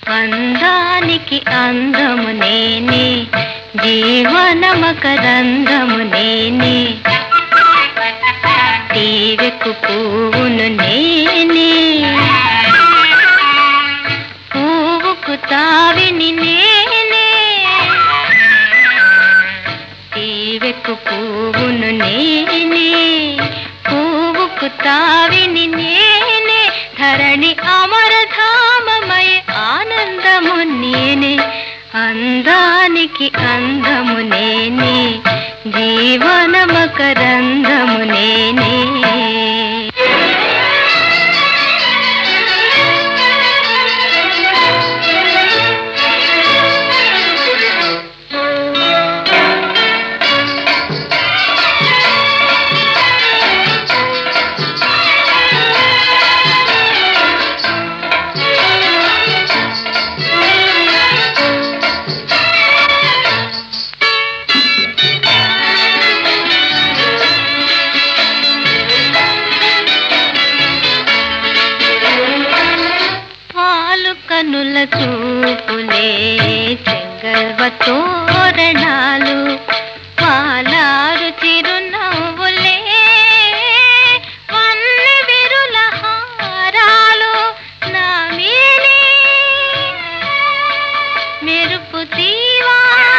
అందానికి అందము నేనే జీవనమకరందము నేనే తీవెకు పువ్వును నేనే పువ్వుకు తావిని నేనే తీవెకు పువ్వును నేనే పువ్వుకు తావిని నేనే ధరణి అమరధామమయ ఆనందము నేనే అందానికి అందము నేనే జీవనమకరందము నేనే పాలు కనుల చూపులే చెంగల్వ తోరణాలు పాలారు చిరునవ్వులే వన్నె విరుల హారాలు నా మేలే మెరుపు తీవా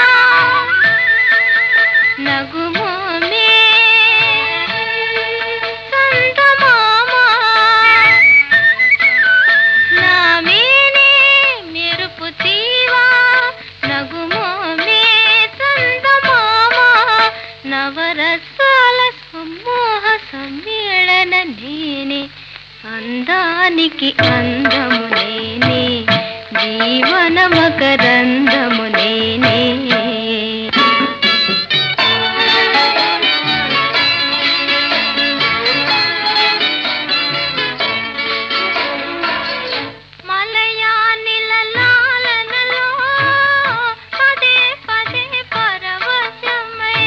నగుమోమే సంతమామా నామేనే మెరుపు తీవా నగుమోమే చందమామ నవరసాల సమ్మోహ సమ్మేళన నేనే అందానికి అందము నేనే జీవన మకరందము నేనే మలయానిలలాలనలో పదే పదే పరవశమై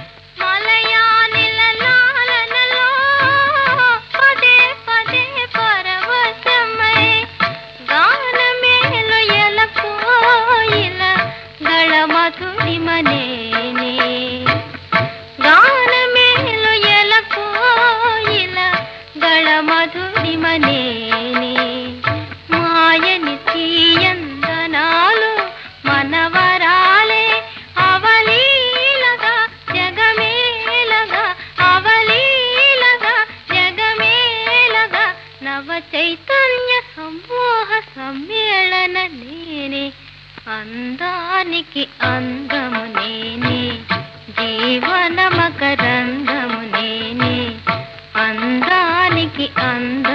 మలయానిలలాలనలో పదే పదే పరవశమై గానమేలు ఎలకోయిల గళమధురిమనేనే గానమేలు ఎలకోయిల గళమధురిమనేనే మాయని తీయందనాలు మనవరాలే అవలీలగా జగమేలగా అవలీలగా జగమేలగా నవ చైతన్య సమూహ సమ్మేళన నేనే అందానికి అందము నేనే జీవన మకరందము నేనే అందానికి అందము